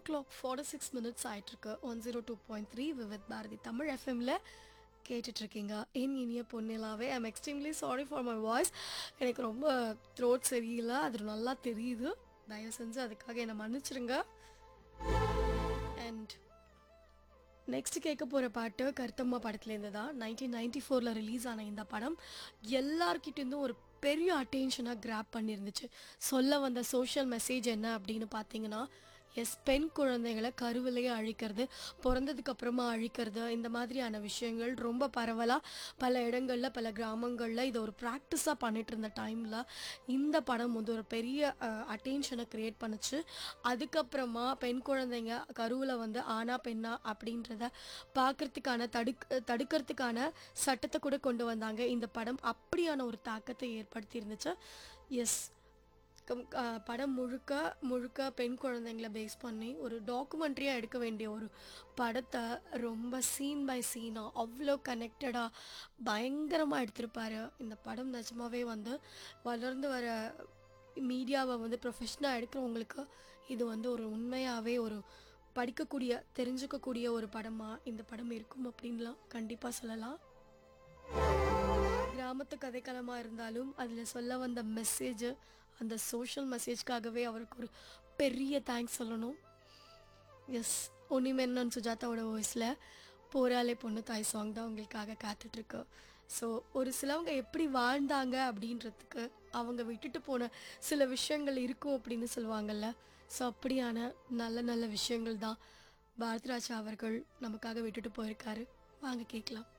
clock forty six minutes ஆயிட்டிருக்கு one zero two point three Vividh Bharati Tamil எஃப்எம்ல கேட்டுட்ருக்கீங்க என் இனிய பொண்ணிலாவே I'm extremely sorry for my voice எனக்கு ரொம்ப த்ரோட் சரியில்லை அது நல்லா தெரியுது தயவு செஞ்சு அதுக்காக என்னை மன்னிச்சிருங்க அண்ட் நெக்ஸ்ட் கேட்க போகிற பாட்டு கருத்தம்மா படத்துலேருந்து தான் நைன்டீன் நைன்டி ஃபோரில் ரிலீஸ் ஆன இந்த படம் எல்லார்கிட்டேருந்தும் ஒரு பெரிய அட்டென்ஷனாக கிராப் பண்ணியிருந்துச்சு சொல்ல வந்த சோஷியல் மெசேஜ் என்ன அப்படின்னு பார்த்தீங்கன்னா எஸ் பெண் குழந்தைகளை கருவிலேயே அழிக்கிறது பிறந்ததுக்கு அப்புறமா அழிக்கிறது இந்த மாதிரியான விஷயங்கள் ரொம்ப பரவலாக பல இடங்களில் பல கிராமங்களில் இதை ஒரு ப்ராக்டிஸாக பண்ணிட்டு இருந்த டைமில் இந்த படம் வந்து ஒரு பெரிய அட்டென்ஷனை க்ரியேட் பண்ணுச்சு அதுக்கப்புறமா பெண் குழந்தைங்க கருவில் வந்து ஆனா பெண்ணா அப்படின்றத பார்க்கறதுக்கான தடுக் தடுக்கிறதுக்கான சட்டத்தை கூட கொண்டு வந்தாங்க இந்த படம் அப்படியான ஒரு தாக்கத்தை ஏற்படுத்தி இருந்துச்சு எஸ் கம்- ஆ, படம் முழுக்க முழுக்க பெண் குழந்தைங்கள பேஸ் பண்ணி ஒரு டாக்குமெண்ட்ரியாக எடுக்க வேண்டிய ஒரு படத்தை ரொம்ப சீன் பை சீனாக அவ்வளோ கனெக்டடாக பயங்கரமாக எடுத்திருப்பாரு இந்த படம் நிஜமாவே வந்து வளர்ந்து வர மீடியாவை வந்து ப்ரொஃபஷனாக எடுக்கிறவங்களுக்கு இது வந்து ஒரு உண்மையாகவே ஒரு படிக்கக்கூடிய தெரிஞ்சுக்கக்கூடிய ஒரு படமாக இந்த படம் இருக்கும் அப்படின்லாம் கண்டிப்பாக சொல்லலாம் கிராமத்து கதைக்களமாக இருந்தாலும் அதில் சொல்ல வந்த மெசேஜ் அந்த சோஷியல் மெசேஜ்க்காகவே அவருக்கு ஒரு பெரிய தேங்க்ஸ் சொல்லணும் எஸ் ஒன்னிமென்னன் சுஜாதாவோட வாய்ஸில் போராலே பொண்ணு தாய் சாங் தான் உங்களுக்காக காத்துட்ருக்கு ஸோ ஒரு சிலவங்க எப்படி வாழ்ந்தாங்க அப்படின்றதுக்கு அவங்க விட்டுட்டு போன சில விஷயங்கள் இருக்கும் அப்படின்னு சொல்லுவாங்கல்ல ஸோ அப்படியான நல்ல நல்ல விஷயங்கள் தான் பாரதிராஜா அவர்கள் நமக்காக விட்டுட்டு போயிருக்காரு வாங்க கேட்கலாம்